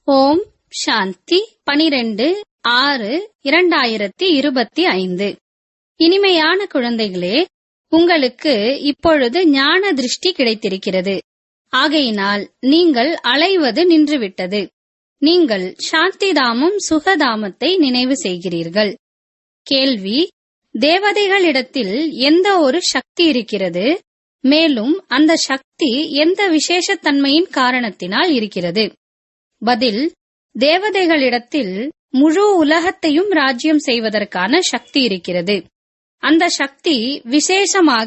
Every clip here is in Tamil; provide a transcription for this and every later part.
ஓம் சாந்தி பனிரெண்டு ஆறு இரண்டாயிரத்தி இருபத்தி ஐந்து இனிமையான குழந்தைகளே உங்களுக்கு இப்பொழுது ஞான திருஷ்டி கிடைத்திருக்கிறது ஆகையினால் நீங்கள் அலைவது நின்றுவிட்டது நீங்கள் சாந்திதாமம் சுகதாமத்தை நினைவு செய்கிறீர்கள் கேள்வி தேவதைகளிடத்தில் எந்த ஒரு சக்தி இருக்கிறது மேலும் அந்த சக்தி எந்த விசேஷத்தன்மையின் காரணத்தினால் இருக்கிறது பதில் தேவதைகளிடத்தில் முழு உலகத்தையும் ராஜ்யம் செய்வதற்கான சக்தி இருக்கிறது அந்த சக்தி விசேஷமாக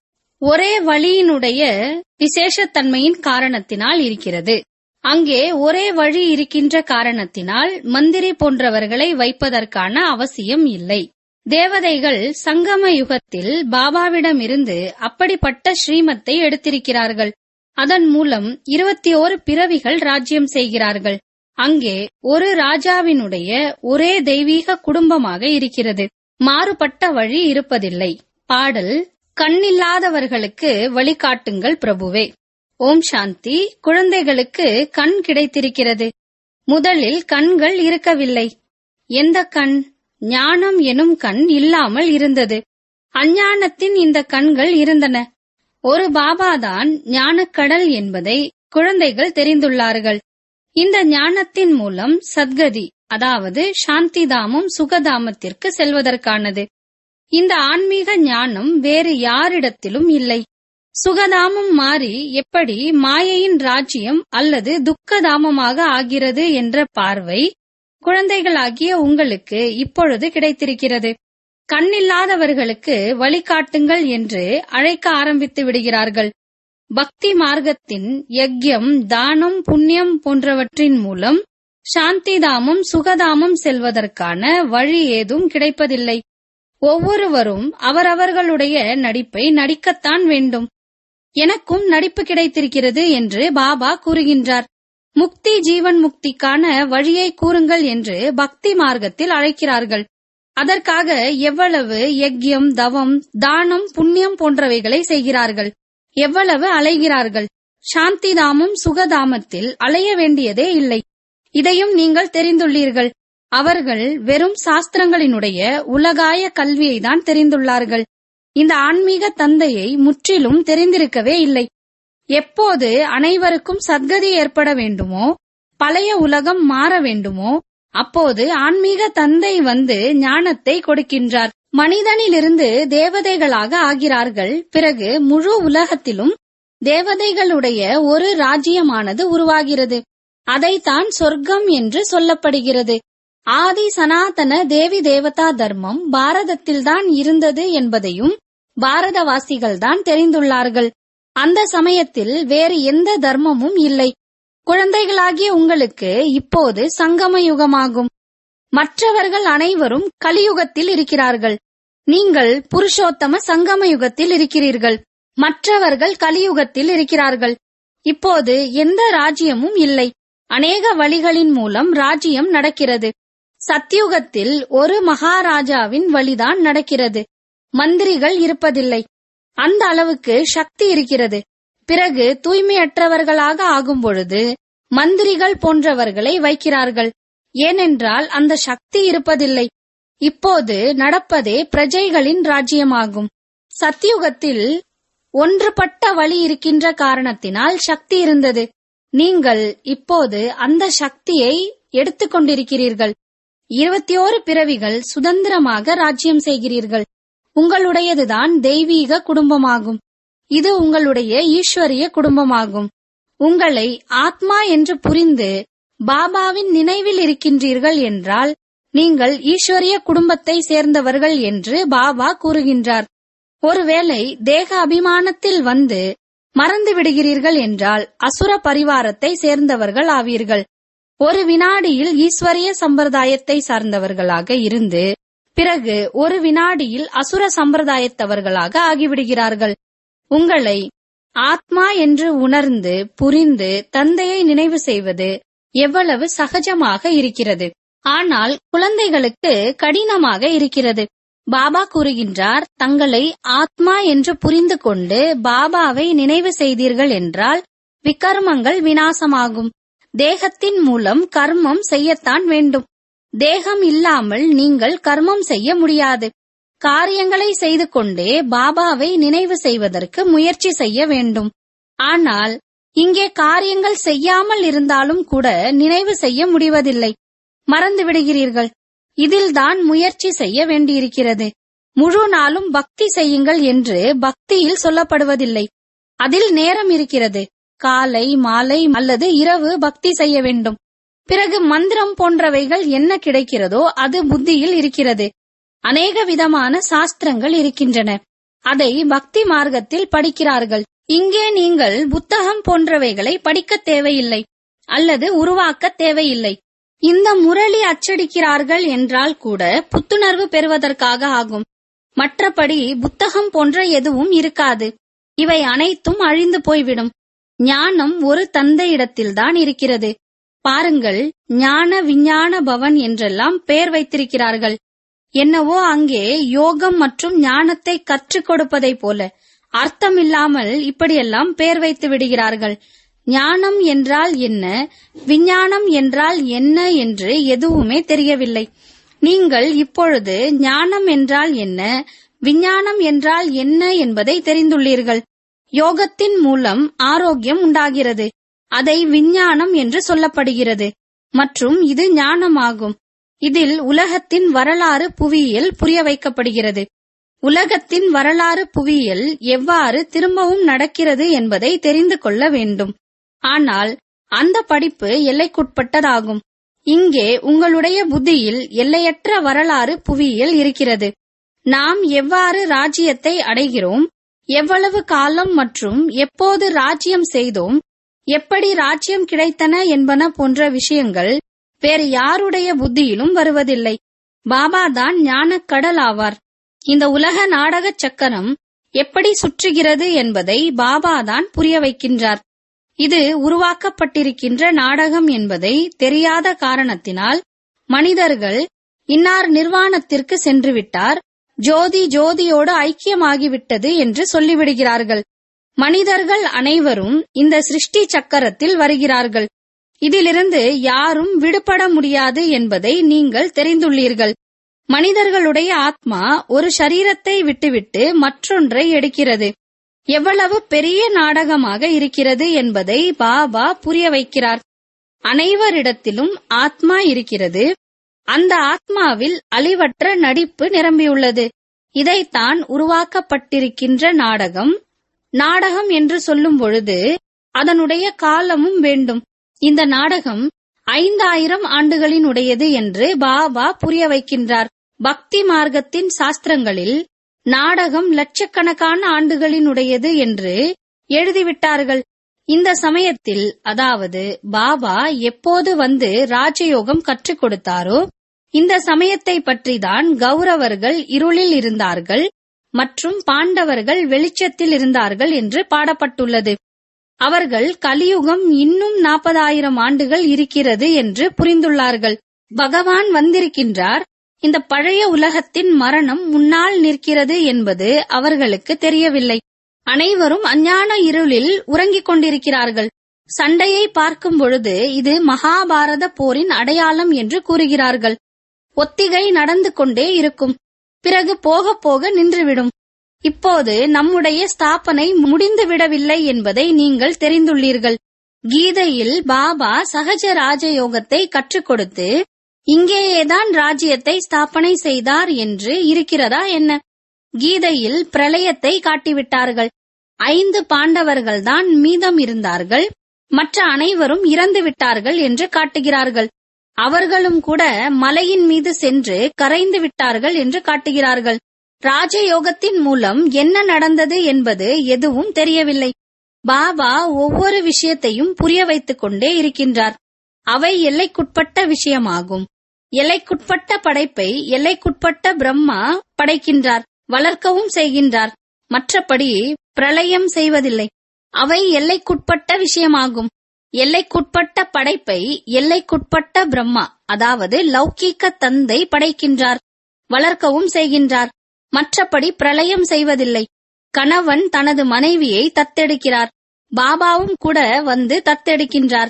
ஒரே வழியினுடைய விசேஷத்தன்மையின் காரணத்தினால் இருக்கிறது அங்கே ஒரே வழி இருக்கின்ற காரணத்தினால் மந்திரி போன்றவர்களை வைப்பதற்கான அவசியம் இல்லை தேவதைகள் சங்கம யுகத்தில் பாபாவிடமிருந்து அப்படிப்பட்ட ஸ்ரீமத்தை எடுத்திருக்கிறார்கள் அதன் மூலம் இருபத்தி ஓரு பிறவிகள் ராஜ்யம் செய்கிறார்கள் அங்கே ஒரு ராஜாவினுடைய ஒரே தெய்வீக குடும்பமாக இருக்கிறது மாறுபட்ட வழி இருப்பதில்லை பாடல் கண்ணில்லாதவர்களுக்கு வழிகாட்டுங்கள் பிரபுவே ஓம் சாந்தி குழந்தைகளுக்கு கண் கிடைத்திருக்கிறது முதலில் கண்கள் இருக்கவில்லை எந்த கண் ஞானம் எனும் கண் இல்லாமல் இருந்தது அஞ்ஞானத்தின் இந்த கண்கள் இருந்தன ஒரு பாபாதான் ஞானக்கடல் என்பதை குழந்தைகள் தெரிந்துள்ளார்கள் இந்த ஞானத்தின் மூலம் சத்கதி அதாவது சாந்திதாமம் சுகதாமத்திற்கு செல்வதற்கானது இந்த ஆன்மீக ஞானம் வேறு யாரிடத்திலும் இல்லை சுகதாமம் மாறி எப்படி மாயையின் ராஜ்யம் அல்லது துக்கதாமமாக ஆகிறது என்ற பார்வை குழந்தைகளாகிய உங்களுக்கு இப்பொழுது கிடைத்திருக்கிறது கண்ணில்லாதவர்களுக்கு வழிகாட்டுங்கள் என்று அழைக்க ஆரம்பித்து விடுகிறார்கள் பக்தி மார்க்கத்தின் யக்யம் தானம் புண்ணியம் போன்றவற்றின் மூலம் சாந்திதாமம் சுகதாமம் செல்வதற்கான வழி ஏதும் கிடைப்பதில்லை ஒவ்வொருவரும் அவரவர்களுடைய நடிப்பை நடிக்கத்தான் வேண்டும் எனக்கும் நடிப்பு கிடைத்திருக்கிறது என்று பாபா கூறுகின்றார் முக்தி ஜீவன் முக்திக்கான வழியை கூறுங்கள் என்று பக்தி மார்க்கத்தில் அழைக்கிறார்கள் அதற்காக எவ்வளவு யக்யம் தவம் தானம் புண்ணியம் போன்றவைகளை செய்கிறார்கள் எவ்வளவு அலைகிறார்கள் சாந்திதாமம் சுகதாமத்தில் அலைய வேண்டியதே இல்லை இதையும் நீங்கள் தெரிந்துள்ளீர்கள் அவர்கள் வெறும் சாஸ்திரங்களினுடைய உலகாய கல்வியை தான் தெரிந்துள்ளார்கள் இந்த ஆன்மீக தந்தையை முற்றிலும் தெரிந்திருக்கவே இல்லை எப்போது அனைவருக்கும் சத்கதி ஏற்பட வேண்டுமோ பழைய உலகம் மாற வேண்டுமோ அப்போது ஆன்மீக தந்தை வந்து ஞானத்தை கொடுக்கின்றார் மனிதனிலிருந்து தேவதைகளாக ஆகிறார்கள் பிறகு முழு உலகத்திலும் தேவதைகளுடைய ஒரு ராஜ்யமானது உருவாகிறது அதைத்தான் சொர்க்கம் என்று சொல்லப்படுகிறது ஆதி சனாதன தேவி தேவதா தர்மம் பாரதத்தில்தான் இருந்தது என்பதையும் பாரதவாசிகள்தான் தெரிந்துள்ளார்கள் அந்த சமயத்தில் வேறு எந்த தர்மமும் இல்லை குழந்தைகளாகிய உங்களுக்கு இப்போது சங்கம யுகமாகும் மற்றவர்கள் அனைவரும் கலியுகத்தில் இருக்கிறார்கள் நீங்கள் புருஷோத்தம சங்கம யுகத்தில் இருக்கிறீர்கள் மற்றவர்கள் கலியுகத்தில் இருக்கிறார்கள் இப்போது எந்த ராஜ்யமும் இல்லை அநேக வழிகளின் மூலம் ராஜ்யம் நடக்கிறது சத்யுகத்தில் ஒரு மகாராஜாவின் வழிதான் நடக்கிறது மந்திரிகள் இருப்பதில்லை அந்த அளவுக்கு சக்தி இருக்கிறது பிறகு தூய்மையற்றவர்களாக ஆகும் பொழுது மந்திரிகள் போன்றவர்களை வைக்கிறார்கள் ஏனென்றால் அந்த சக்தி இருப்பதில்லை இப்போது நடப்பதே பிரஜைகளின் ராஜ்யமாகும் சத்தியுகத்தில் ஒன்றுபட்ட வழி இருக்கின்ற காரணத்தினால் சக்தி இருந்தது நீங்கள் இப்போது அந்த சக்தியை எடுத்துக்கொண்டிருக்கிறீர்கள் இருபத்தி ஓரு பிறவிகள் சுதந்திரமாக ராஜ்யம் செய்கிறீர்கள் உங்களுடையதுதான் தெய்வீக குடும்பமாகும் இது உங்களுடைய ஈஸ்வரிய குடும்பமாகும் உங்களை ஆத்மா என்று புரிந்து பாபாவின் நினைவில் இருக்கின்றீர்கள் என்றால் நீங்கள் ஈஸ்வரிய குடும்பத்தை சேர்ந்தவர்கள் என்று பாபா கூறுகின்றார் ஒருவேளை தேக அபிமானத்தில் வந்து மறந்து விடுகிறீர்கள் என்றால் அசுர பரிவாரத்தை சேர்ந்தவர்கள் ஆவீர்கள் ஒரு வினாடியில் ஈஸ்வரிய சம்பிரதாயத்தை சார்ந்தவர்களாக இருந்து பிறகு ஒரு வினாடியில் அசுர சம்பிரதாயத்தவர்களாக ஆகிவிடுகிறார்கள் உங்களை ஆத்மா என்று உணர்ந்து புரிந்து தந்தையை நினைவு செய்வது எவ்வளவு சகஜமாக இருக்கிறது ஆனால் குழந்தைகளுக்கு கடினமாக இருக்கிறது பாபா கூறுகின்றார் தங்களை ஆத்மா என்று புரிந்து கொண்டு பாபாவை நினைவு செய்தீர்கள் என்றால் விகர்மங்கள் வினாசமாகும் தேகத்தின் மூலம் கர்மம் செய்யத்தான் வேண்டும் தேகம் இல்லாமல் நீங்கள் கர்மம் செய்ய முடியாது காரியங்களை செய்து கொண்டே பாபாவை நினைவு செய்வதற்கு முயற்சி செய்ய வேண்டும் ஆனால் இங்கே காரியங்கள் செய்யாமல் இருந்தாலும் கூட நினைவு செய்ய முடிவதில்லை மறந்து விடுகிறீர்கள் இதில்தான் முயற்சி செய்ய வேண்டியிருக்கிறது முழு நாளும் பக்தி செய்யுங்கள் என்று பக்தியில் சொல்லப்படுவதில்லை அதில் நேரம் இருக்கிறது காலை மாலை அல்லது இரவு பக்தி செய்ய வேண்டும் பிறகு மந்திரம் போன்றவைகள் என்ன கிடைக்கிறதோ அது புத்தியில் இருக்கிறது அநேக விதமான சாஸ்திரங்கள் இருக்கின்றன அதை பக்தி மார்க்கத்தில் படிக்கிறார்கள் இங்கே நீங்கள் புத்தகம் போன்றவைகளை படிக்க தேவையில்லை அல்லது உருவாக்க தேவையில்லை இந்த முரளி அச்சடிக்கிறார்கள் என்றால் கூட புத்துணர்வு பெறுவதற்காக ஆகும் மற்றபடி புத்தகம் போன்ற எதுவும் இருக்காது இவை அனைத்தும் அழிந்து போய்விடும் ஞானம் ஒரு தந்தையிடத்தில்தான் இருக்கிறது பாருங்கள் ஞான விஞ்ஞான பவன் என்றெல்லாம் பெயர் வைத்திருக்கிறார்கள் என்னவோ அங்கே யோகம் மற்றும் ஞானத்தை கற்றுக் கொடுப்பதைப் போல அர்த்தமில்லாமல் இப்படியெல்லாம் பெயர் வைத்து விடுகிறார்கள் ஞானம் என்றால் என்ன விஞ்ஞானம் என்றால் என்ன என்று எதுவுமே தெரியவில்லை நீங்கள் இப்பொழுது ஞானம் என்றால் என்ன விஞ்ஞானம் என்றால் என்ன என்பதை தெரிந்துள்ளீர்கள் யோகத்தின் மூலம் ஆரோக்கியம் உண்டாகிறது அதை விஞ்ஞானம் என்று சொல்லப்படுகிறது மற்றும் இது ஞானமாகும் இதில் உலகத்தின் வரலாறு புவியியல் புரிய வைக்கப்படுகிறது உலகத்தின் வரலாறு புவியியல் எவ்வாறு திரும்பவும் நடக்கிறது என்பதை தெரிந்து கொள்ள வேண்டும் ஆனால் அந்த படிப்பு எல்லைக்குட்பட்டதாகும் இங்கே உங்களுடைய புத்தியில் எல்லையற்ற வரலாறு புவியியல் இருக்கிறது நாம் எவ்வாறு ராஜ்யத்தை அடைகிறோம் எவ்வளவு காலம் மற்றும் எப்போது ராஜ்யம் செய்தோம் எப்படி ராஜ்யம் கிடைத்தன என்பன போன்ற விஷயங்கள் வேறு யாருடைய புத்தியிலும் வருவதில்லை பாபா தான் ஞானக் கடல் ஆவார் இந்த உலக நாடக சக்கரம் எப்படி சுற்றுகிறது என்பதை பாபா தான் புரிய வைக்கின்றார் இது உருவாக்கப்பட்டிருக்கின்ற நாடகம் என்பதை தெரியாத காரணத்தினால் மனிதர்கள் இன்னார் நிர்வாணத்திற்கு சென்றுவிட்டார் ஜோதி ஜோதியோடு ஐக்கியமாகிவிட்டது என்று சொல்லிவிடுகிறார்கள் மனிதர்கள் அனைவரும் இந்த சிருஷ்டி சக்கரத்தில் வருகிறார்கள் இதிலிருந்து யாரும் விடுபட முடியாது என்பதை நீங்கள் தெரிந்துள்ளீர்கள் மனிதர்களுடைய ஆத்மா ஒரு சரீரத்தை விட்டுவிட்டு மற்றொன்றை எடுக்கிறது எவ்வளவு பெரிய நாடகமாக இருக்கிறது என்பதை பாபா புரிய வைக்கிறார் அனைவரிடத்திலும் ஆத்மா இருக்கிறது அந்த ஆத்மாவில் அழிவற்ற நடிப்பு நிரம்பியுள்ளது இதைத்தான் உருவாக்கப்பட்டிருக்கின்ற நாடகம் நாடகம் என்று சொல்லும் பொழுது அதனுடைய காலமும் வேண்டும் இந்த நாடகம் ஐந்தாயிரம் ஆண்டுகளினுடையது என்று பாபா புரிய வைக்கின்றார் பக்தி மார்க்கத்தின் சாஸ்திரங்களில் நாடகம் லட்சக்கணக்கான ஆண்டுகளினுடையது என்று எழுதிவிட்டார்கள் இந்த சமயத்தில் அதாவது பாபா எப்போது வந்து ராஜயோகம் கற்றுக் கொடுத்தாரோ இந்த சமயத்தை பற்றிதான் கௌரவர்கள் இருளில் இருந்தார்கள் மற்றும் பாண்டவர்கள் வெளிச்சத்தில் இருந்தார்கள் என்று பாடப்பட்டுள்ளது அவர்கள் கலியுகம் இன்னும் நாற்பதாயிரம் ஆண்டுகள் இருக்கிறது என்று புரிந்துள்ளார்கள் பகவான் வந்திருக்கின்றார் இந்த பழைய உலகத்தின் மரணம் முன்னால் நிற்கிறது என்பது அவர்களுக்கு தெரியவில்லை அனைவரும் அஞ்ஞான இருளில் உறங்கிக் கொண்டிருக்கிறார்கள் சண்டையை பார்க்கும் பொழுது இது மகாபாரத போரின் அடையாளம் என்று கூறுகிறார்கள் ஒத்திகை நடந்து கொண்டே இருக்கும் பிறகு போக போக நின்றுவிடும் இப்போது நம்முடைய ஸ்தாபனை முடிந்து விடவில்லை என்பதை நீங்கள் தெரிந்துள்ளீர்கள் கீதையில் பாபா சகஜ ராஜயோகத்தை கற்றுக் கொடுத்து இங்கேயேதான் ராஜ்யத்தை ஸ்தாபனை செய்தார் என்று இருக்கிறதா என்ன கீதையில் பிரளயத்தை காட்டிவிட்டார்கள் ஐந்து பாண்டவர்கள்தான் மீதம் இருந்தார்கள் மற்ற அனைவரும் இறந்து விட்டார்கள் என்று காட்டுகிறார்கள் அவர்களும் கூட மலையின் மீது சென்று கரைந்து விட்டார்கள் என்று காட்டுகிறார்கள் ராஜயோகத்தின் மூலம் என்ன நடந்தது என்பது எதுவும் தெரியவில்லை பாபா ஒவ்வொரு விஷயத்தையும் புரிய வைத்துக் கொண்டே இருக்கின்றார் அவை எல்லைக்குட்பட்ட விஷயமாகும் எல்லைக்குட்பட்ட படைப்பை எல்லைக்குட்பட்ட பிரம்மா படைக்கின்றார் வளர்க்கவும் செய்கின்றார் மற்றபடி பிரளயம் செய்வதில்லை அவை எல்லைக்குட்பட்ட விஷயமாகும் எல்லைக்குட்பட்ட படைப்பை எல்லைக்குட்பட்ட பிரம்மா அதாவது லௌகீக தந்தை படைக்கின்றார் வளர்க்கவும் செய்கின்றார் மற்றபடி பிரளயம் செய்வதில்லை கணவன் தனது மனைவியை தத்தெடுக்கிறார் பாபாவும் கூட வந்து தத்தெடுக்கின்றார்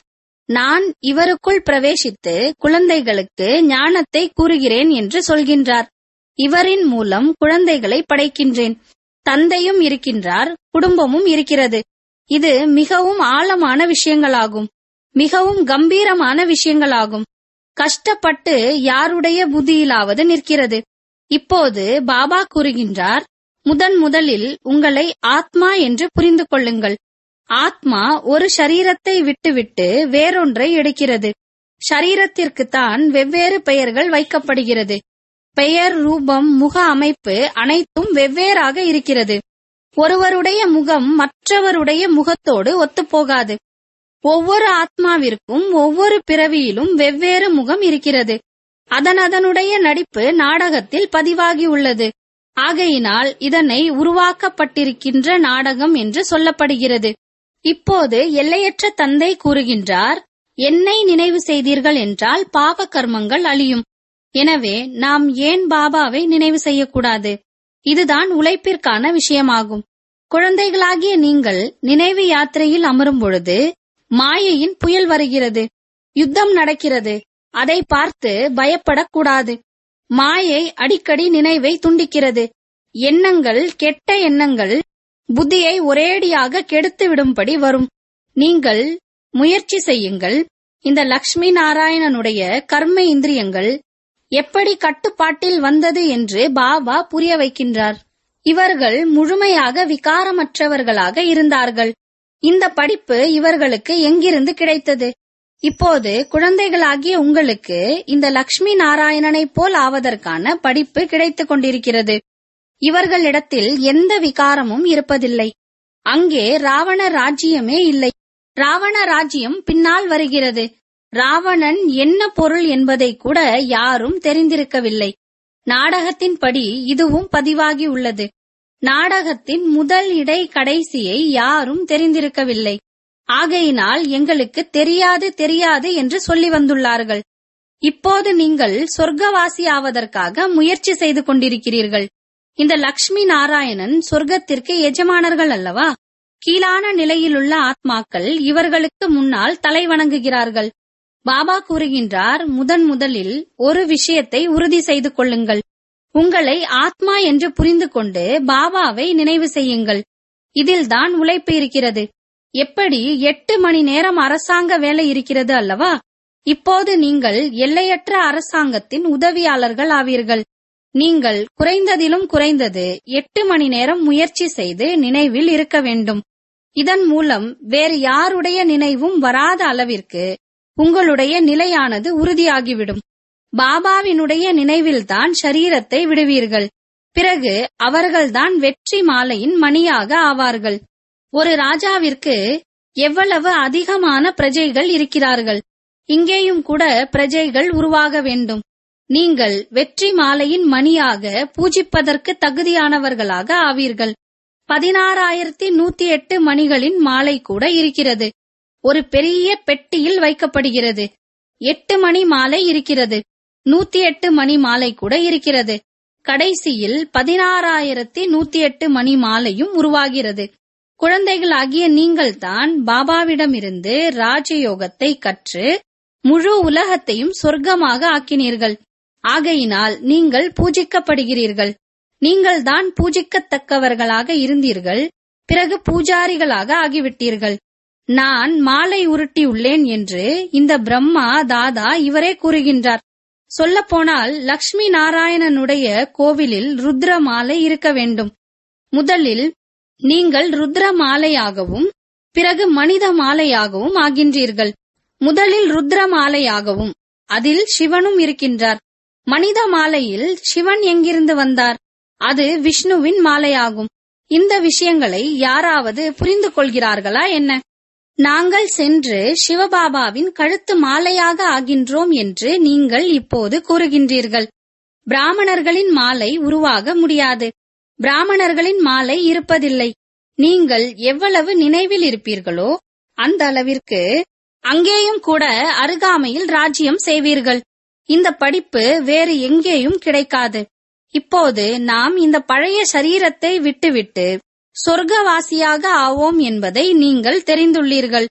நான் இவருக்குள் பிரவேசித்து குழந்தைகளுக்கு ஞானத்தை கூறுகிறேன் என்று சொல்கின்றார் இவரின் மூலம் குழந்தைகளை படைக்கின்றேன் தந்தையும் இருக்கின்றார் குடும்பமும் இருக்கிறது இது மிகவும் ஆழமான விஷயங்களாகும் மிகவும் கம்பீரமான விஷயங்களாகும் கஷ்டப்பட்டு யாருடைய புத்தியிலாவது நிற்கிறது இப்போது பாபா கூறுகின்றார் முதன் முதலில் உங்களை ஆத்மா என்று புரிந்து கொள்ளுங்கள் ஆத்மா ஒரு சரீரத்தை விட்டுவிட்டு வேறொன்றை எடுக்கிறது சரீரத்திற்குத்தான் வெவ்வேறு பெயர்கள் வைக்கப்படுகிறது பெயர் ரூபம் முக அமைப்பு அனைத்தும் வெவ்வேறாக இருக்கிறது ஒருவருடைய முகம் மற்றவருடைய முகத்தோடு ஒத்துப்போகாது ஒவ்வொரு ஆத்மாவிற்கும் ஒவ்வொரு பிறவியிலும் வெவ்வேறு முகம் இருக்கிறது அதன் அதனுடைய நடிப்பு நாடகத்தில் பதிவாகியுள்ளது ஆகையினால் இதனை உருவாக்கப்பட்டிருக்கின்ற நாடகம் என்று சொல்லப்படுகிறது இப்போது எல்லையற்ற தந்தை கூறுகின்றார் என்னை நினைவு செய்தீர்கள் என்றால் பாவ கர்மங்கள் அழியும் எனவே நாம் ஏன் பாபாவை நினைவு செய்யக்கூடாது இதுதான் உழைப்பிற்கான விஷயமாகும் குழந்தைகளாகிய நீங்கள் நினைவு யாத்திரையில் அமரும் பொழுது மாயையின் புயல் வருகிறது யுத்தம் நடக்கிறது அதை பார்த்து பயப்படக்கூடாது மாயை அடிக்கடி நினைவை துண்டிக்கிறது எண்ணங்கள் கெட்ட எண்ணங்கள் புத்தியை ஒரேடியாக கெடுத்து விடும்படி வரும் நீங்கள் முயற்சி செய்யுங்கள் இந்த லக்ஷ்மி நாராயணனுடைய கர்ம இந்திரியங்கள் எப்படி கட்டுப்பாட்டில் வந்தது என்று பாபா புரிய வைக்கின்றார் இவர்கள் முழுமையாக விகாரமற்றவர்களாக இருந்தார்கள் இந்த படிப்பு இவர்களுக்கு எங்கிருந்து கிடைத்தது இப்போது குழந்தைகளாகிய உங்களுக்கு இந்த லக்ஷ்மி நாராயணனைப் போல் ஆவதற்கான படிப்பு கிடைத்துக் கொண்டிருக்கிறது இவர்களிடத்தில் எந்த விகாரமும் இருப்பதில்லை அங்கே ராவண ராஜ்யமே இல்லை ராவண ராஜ்யம் பின்னால் வருகிறது ராவணன் என்ன பொருள் என்பதை கூட யாரும் தெரிந்திருக்கவில்லை நாடகத்தின்படி இதுவும் பதிவாகி உள்ளது நாடகத்தின் முதல் இடை கடைசியை யாரும் தெரிந்திருக்கவில்லை ஆகையினால் எங்களுக்கு தெரியாது தெரியாது என்று சொல்லி வந்துள்ளார்கள் இப்போது நீங்கள் சொர்க்கவாசி ஆவதற்காக முயற்சி செய்து கொண்டிருக்கிறீர்கள் இந்த லக்ஷ்மி நாராயணன் சொர்க்கத்திற்கு எஜமானர்கள் அல்லவா கீழான நிலையிலுள்ள ஆத்மாக்கள் இவர்களுக்கு முன்னால் தலை வணங்குகிறார்கள் பாபா கூறுகின்றார் முதன் முதலில் ஒரு விஷயத்தை உறுதி செய்து கொள்ளுங்கள் உங்களை ஆத்மா என்று புரிந்து கொண்டு பாபாவை நினைவு செய்யுங்கள் இதில்தான் உழைப்பு இருக்கிறது எப்படி எட்டு மணி நேரம் அரசாங்க வேலை இருக்கிறது அல்லவா இப்போது நீங்கள் எல்லையற்ற அரசாங்கத்தின் உதவியாளர்கள் ஆவீர்கள் நீங்கள் குறைந்ததிலும் குறைந்தது எட்டு மணி நேரம் முயற்சி செய்து நினைவில் இருக்க வேண்டும் இதன் மூலம் வேறு யாருடைய நினைவும் வராத அளவிற்கு உங்களுடைய நிலையானது உறுதியாகிவிடும் பாபாவினுடைய நினைவில்தான் ஷரீரத்தை விடுவீர்கள் பிறகு அவர்கள்தான் வெற்றி மாலையின் மணியாக ஆவார்கள் ஒரு ராஜாவிற்கு எவ்வளவு அதிகமான பிரஜைகள் இருக்கிறார்கள் இங்கேயும் கூட பிரஜைகள் உருவாக வேண்டும் நீங்கள் வெற்றி மாலையின் மணியாக பூஜிப்பதற்கு தகுதியானவர்களாக ஆவீர்கள் பதினாறாயிரத்தி நூத்தி எட்டு மணிகளின் மாலை கூட இருக்கிறது ஒரு பெரிய பெட்டியில் வைக்கப்படுகிறது எட்டு மணி மாலை இருக்கிறது நூத்தி எட்டு மணி மாலை கூட இருக்கிறது கடைசியில் பதினாறாயிரத்தி நூத்தி எட்டு மணி மாலையும் உருவாகிறது குழந்தைகளாகிய நீங்கள்தான் பாபாவிடமிருந்து ராஜயோகத்தை கற்று முழு உலகத்தையும் சொர்க்கமாக ஆக்கினீர்கள் ஆகையினால் நீங்கள் பூஜிக்கப்படுகிறீர்கள் நீங்கள்தான் பூஜிக்கத்தக்கவர்களாக இருந்தீர்கள் பிறகு பூஜாரிகளாக ஆகிவிட்டீர்கள் நான் மாலை உருட்டியுள்ளேன் என்று இந்த பிரம்மா தாதா இவரே கூறுகின்றார் சொல்லப்போனால் லக்ஷ்மி நாராயணனுடைய கோவிலில் ருத்ர மாலை இருக்க வேண்டும் முதலில் நீங்கள் ருத்ர மாலையாகவும் பிறகு மனித மாலையாகவும் ஆகின்றீர்கள் முதலில் ருத்ர மாலையாகவும் அதில் சிவனும் இருக்கின்றார் மனித மாலையில் சிவன் எங்கிருந்து வந்தார் அது விஷ்ணுவின் மாலையாகும் இந்த விஷயங்களை யாராவது புரிந்து கொள்கிறார்களா என்ன நாங்கள் சென்று சிவபாபாவின் கழுத்து மாலையாக ஆகின்றோம் என்று நீங்கள் இப்போது கூறுகின்றீர்கள் பிராமணர்களின் மாலை உருவாக முடியாது பிராமணர்களின் மாலை இருப்பதில்லை நீங்கள் எவ்வளவு நினைவில் இருப்பீர்களோ அந்த அளவிற்கு அங்கேயும் கூட அருகாமையில் ராஜ்யம் செய்வீர்கள் இந்த படிப்பு வேறு எங்கேயும் கிடைக்காது இப்போது நாம் இந்த பழைய சரீரத்தை விட்டுவிட்டு சொர்க்கவாசியாக ஆவோம் என்பதை நீங்கள் தெரிந்துள்ளீர்கள்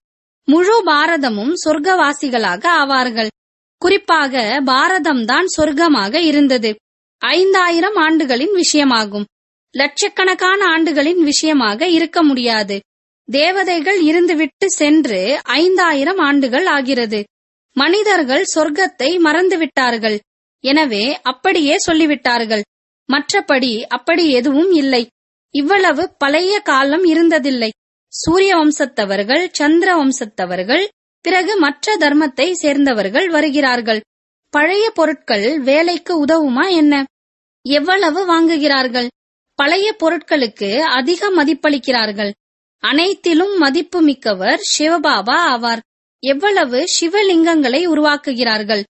முழு பாரதமும் சொர்க்கவாசிகளாக ஆவார்கள் குறிப்பாக பாரதம்தான் சொர்க்கமாக இருந்தது ஐந்தாயிரம் ஆண்டுகளின் விஷயமாகும் லட்சக்கணக்கான ஆண்டுகளின் விஷயமாக இருக்க முடியாது தேவதைகள் இருந்துவிட்டு சென்று ஐந்தாயிரம் ஆண்டுகள் ஆகிறது மனிதர்கள் சொர்க்கத்தை மறந்துவிட்டார்கள் எனவே அப்படியே சொல்லிவிட்டார்கள் மற்றபடி அப்படி எதுவும் இல்லை இவ்வளவு பழைய காலம் இருந்ததில்லை சூரிய வம்சத்தவர்கள் சந்திர வம்சத்தவர்கள் பிறகு மற்ற தர்மத்தை சேர்ந்தவர்கள் வருகிறார்கள் பழைய பொருட்கள் வேலைக்கு உதவுமா என்ன எவ்வளவு வாங்குகிறார்கள் பழைய பொருட்களுக்கு அதிக மதிப்பளிக்கிறார்கள் அனைத்திலும் மதிப்பு மிக்கவர் சிவபாபா ஆவார் எவ்வளவு சிவலிங்கங்களை உருவாக்குகிறார்கள்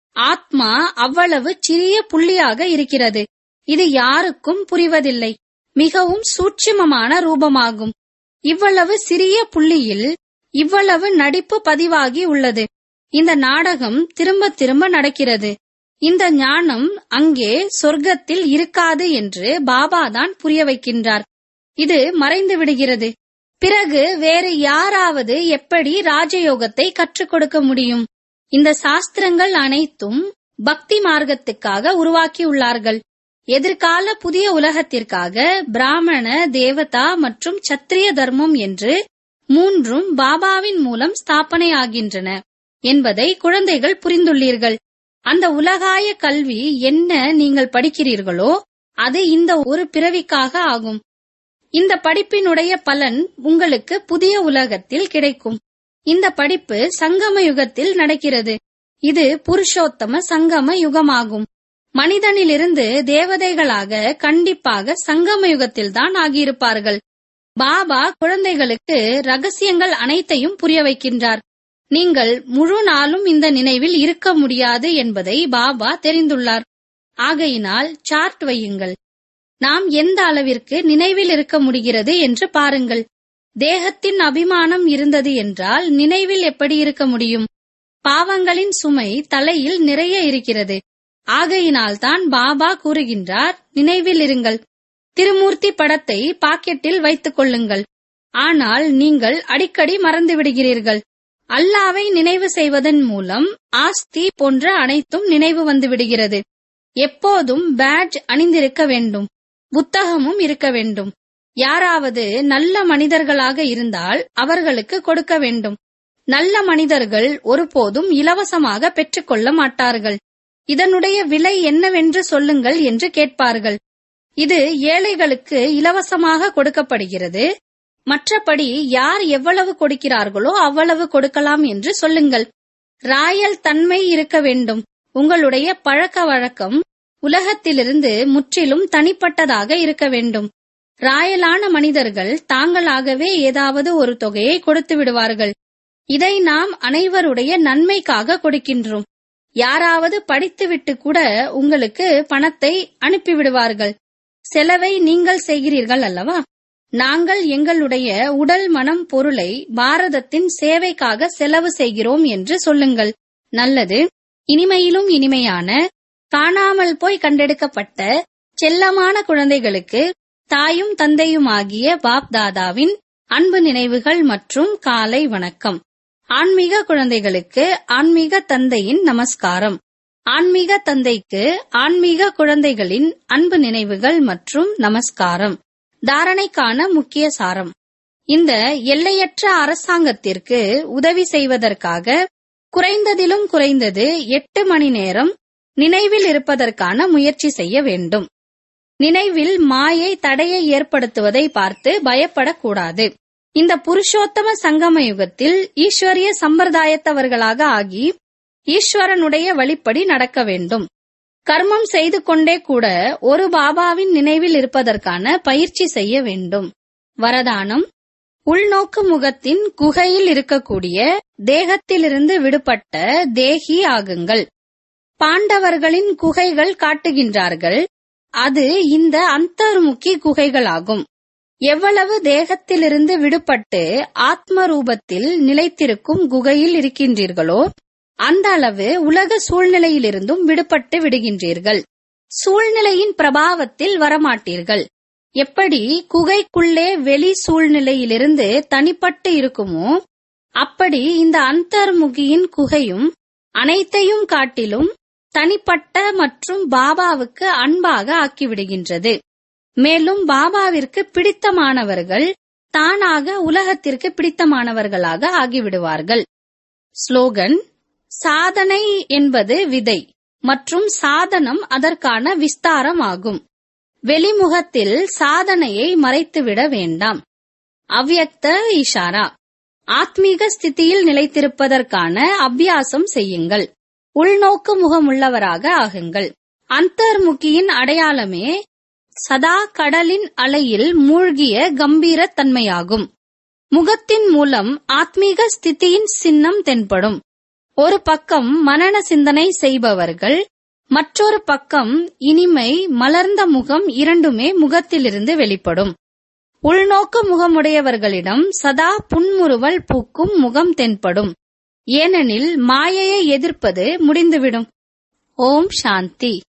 ஆத்மா அவ்வளவு சிறிய புள்ளியாக இருக்கிறது இது யாருக்கும் புரிவதில்லை மிகவும் சூட்சுமமான ரூபமாகும் இவ்வளவு சிறிய புள்ளியில் இவ்வளவு நடிப்பு பதிவாகி உள்ளது இந்த நாடகம் திரும்ப திரும்ப நடக்கிறது இந்த ஞானம் அங்கே சொர்க்கத்தில் இருக்காது என்று பாபாதான் புரிய வைக்கின்றார் இது மறைந்து விடுகிறது பிறகு வேறு யாராவது எப்படி ராஜயோகத்தை கற்றுக் கொடுக்க முடியும் இந்த சாஸ்திரங்கள் அனைத்தும் பக்தி மார்க்கத்துக்காக உருவாக்கியுள்ளார்கள் எதிர்கால புதிய உலகத்திற்காக பிராமண தேவதா மற்றும் சத்திரிய தர்மம் என்று மூன்றும் பாபாவின் மூலம் ஸ்தாபனையாகின்றன என்பதை குழந்தைகள் புரிந்துள்ளீர்கள் அந்த உலகாய கல்வி என்ன நீங்கள் படிக்கிறீர்களோ அது இந்த ஒரு பிறவிக்காக ஆகும் இந்த படிப்பினுடைய பலன் உங்களுக்கு புதிய உலகத்தில் கிடைக்கும் இந்த படிப்பு சங்கம யுகத்தில் நடக்கிறது இது புருஷோத்தம சங்கம யுகமாகும் மனிதனிலிருந்து தேவதைகளாக கண்டிப்பாக சங்கம யுகத்தில்தான் ஆகியிருப்பார்கள் பாபா குழந்தைகளுக்கு ரகசியங்கள் அனைத்தையும் புரிய வைக்கின்றார் நீங்கள் முழு நாளும் இந்த நினைவில் இருக்க முடியாது என்பதை பாபா தெரிந்துள்ளார் ஆகையினால் சார்ட் வையுங்கள் நாம் எந்த அளவிற்கு நினைவில் இருக்க முடிகிறது என்று பாருங்கள் தேகத்தின் அபிமானம் இருந்தது என்றால் நினைவில் எப்படி இருக்க முடியும் பாவங்களின் சுமை தலையில் நிறைய இருக்கிறது ஆகையினால்தான் பாபா கூறுகின்றார் நினைவில் இருங்கள் திருமூர்த்தி படத்தை பாக்கெட்டில் வைத்துக் கொள்ளுங்கள் ஆனால் நீங்கள் அடிக்கடி மறந்து விடுகிறீர்கள் அல்லாவை நினைவு செய்வதன் மூலம் ஆஸ்தி போன்ற அனைத்தும் நினைவு வந்து விடுகிறது எப்போதும் பேட்ஜ் அணிந்திருக்க வேண்டும் புத்தகமும் இருக்க வேண்டும் யாராவது நல்ல மனிதர்களாக இருந்தால் அவர்களுக்கு கொடுக்க வேண்டும் நல்ல மனிதர்கள் ஒருபோதும் இலவசமாக பெற்றுக்கொள்ள மாட்டார்கள் இதனுடைய விலை என்னவென்று சொல்லுங்கள் என்று கேட்பார்கள் இது ஏழைகளுக்கு இலவசமாக கொடுக்கப்படுகிறது மற்றபடி யார் எவ்வளவு கொடுக்கிறார்களோ அவ்வளவு கொடுக்கலாம் என்று சொல்லுங்கள் ராயல் தன்மை இருக்க வேண்டும் உங்களுடைய பழக்க வழக்கம் உலகத்திலிருந்து முற்றிலும் தனிப்பட்டதாக இருக்க வேண்டும் ராயலான மனிதர்கள் தாங்களாகவே ஏதாவது ஒரு தொகையை கொடுத்து விடுவார்கள் இதை நாம் அனைவருடைய நன்மைக்காக கொடுக்கின்றோம் யாராவது படித்துவிட்டு கூட உங்களுக்கு பணத்தை அனுப்பிவிடுவார்கள் செலவை நீங்கள் செய்கிறீர்கள் அல்லவா நாங்கள் எங்களுடைய உடல் மனம் பொருளை பாரதத்தின் சேவைக்காக செலவு செய்கிறோம் என்று சொல்லுங்கள் நல்லது இனிமையிலும் இனிமையான காணாமல் போய் கண்டெடுக்கப்பட்ட செல்லமான குழந்தைகளுக்கு தாயும் தந்தையுமாகிய பாப் தாதாவின் அன்பு நினைவுகள் மற்றும் காலை வணக்கம் ஆன்மீக குழந்தைகளுக்கு ஆன்மீக தந்தையின் நமஸ்காரம் ஆன்மீக தந்தைக்கு ஆன்மீக குழந்தைகளின் அன்பு நினைவுகள் மற்றும் நமஸ்காரம் தாரணைக்கான முக்கிய சாரம் இந்த எல்லையற்ற அரசாங்கத்திற்கு உதவி செய்வதற்காக குறைந்ததிலும் குறைந்தது எட்டு மணி நேரம் நினைவில் இருப்பதற்கான முயற்சி செய்ய வேண்டும் நினைவில் மாயை தடையை ஏற்படுத்துவதை பார்த்து பயப்படக்கூடாது இந்த புருஷோத்தம சங்கம யுகத்தில் ஈஸ்வரிய சம்பிரதாயத்தவர்களாக ஆகி ஈஸ்வரனுடைய வழிப்படி நடக்க வேண்டும் கர்மம் செய்து கொண்டே கூட ஒரு பாபாவின் நினைவில் இருப்பதற்கான பயிற்சி செய்ய வேண்டும் வரதானம் உள்நோக்கு முகத்தின் குகையில் இருக்கக்கூடிய தேகத்திலிருந்து விடுபட்ட தேகி ஆகுங்கள் பாண்டவர்களின் குகைகள் காட்டுகின்றார்கள் அது இந்த அந்தர்முகி குகைகளாகும் எவ்வளவு தேகத்திலிருந்து விடுபட்டு ஆத்ம ரூபத்தில் நிலைத்திருக்கும் குகையில் இருக்கின்றீர்களோ அந்த அளவு உலக சூழ்நிலையிலிருந்தும் விடுபட்டு விடுகின்றீர்கள் சூழ்நிலையின் பிரபாவத்தில் வரமாட்டீர்கள் எப்படி குகைக்குள்ளே வெளி சூழ்நிலையிலிருந்து தனிப்பட்டு இருக்குமோ அப்படி இந்த அந்தர்முகியின் குகையும் அனைத்தையும் காட்டிலும் தனிப்பட்ட மற்றும் பாபாவுக்கு அன்பாக ஆக்கிவிடுகின்றது மேலும் பாபாவிற்கு பிடித்தமானவர்கள் தானாக உலகத்திற்கு பிடித்தமானவர்களாக ஆகிவிடுவார்கள் ஸ்லோகன் சாதனை என்பது விதை மற்றும் சாதனம் அதற்கான விஸ்தாரம் ஆகும் வெளிமுகத்தில் சாதனையை மறைத்துவிட வேண்டாம் அவ்யக்த இஷாரா ஆத்மீக ஸ்திதியில் நிலைத்திருப்பதற்கான அபியாசம் செய்யுங்கள் உள்நோக்கு முகமுள்ளவராக ஆகுங்கள் அந்தர்முகியின் அடையாளமே சதா கடலின் அலையில் மூழ்கிய கம்பீரத் தன்மையாகும் முகத்தின் மூலம் ஆத்மீக ஸ்திதியின் சின்னம் தென்படும் ஒரு பக்கம் மனன சிந்தனை செய்பவர்கள் மற்றொரு பக்கம் இனிமை மலர்ந்த முகம் இரண்டுமே முகத்திலிருந்து வெளிப்படும் உள்நோக்கு முகமுடையவர்களிடம் சதா புன்முறுவல் பூக்கும் முகம் தென்படும் ஏனெனில் மாயையை எதிர்ப்பது முடிந்துவிடும் ஓம் சாந்தி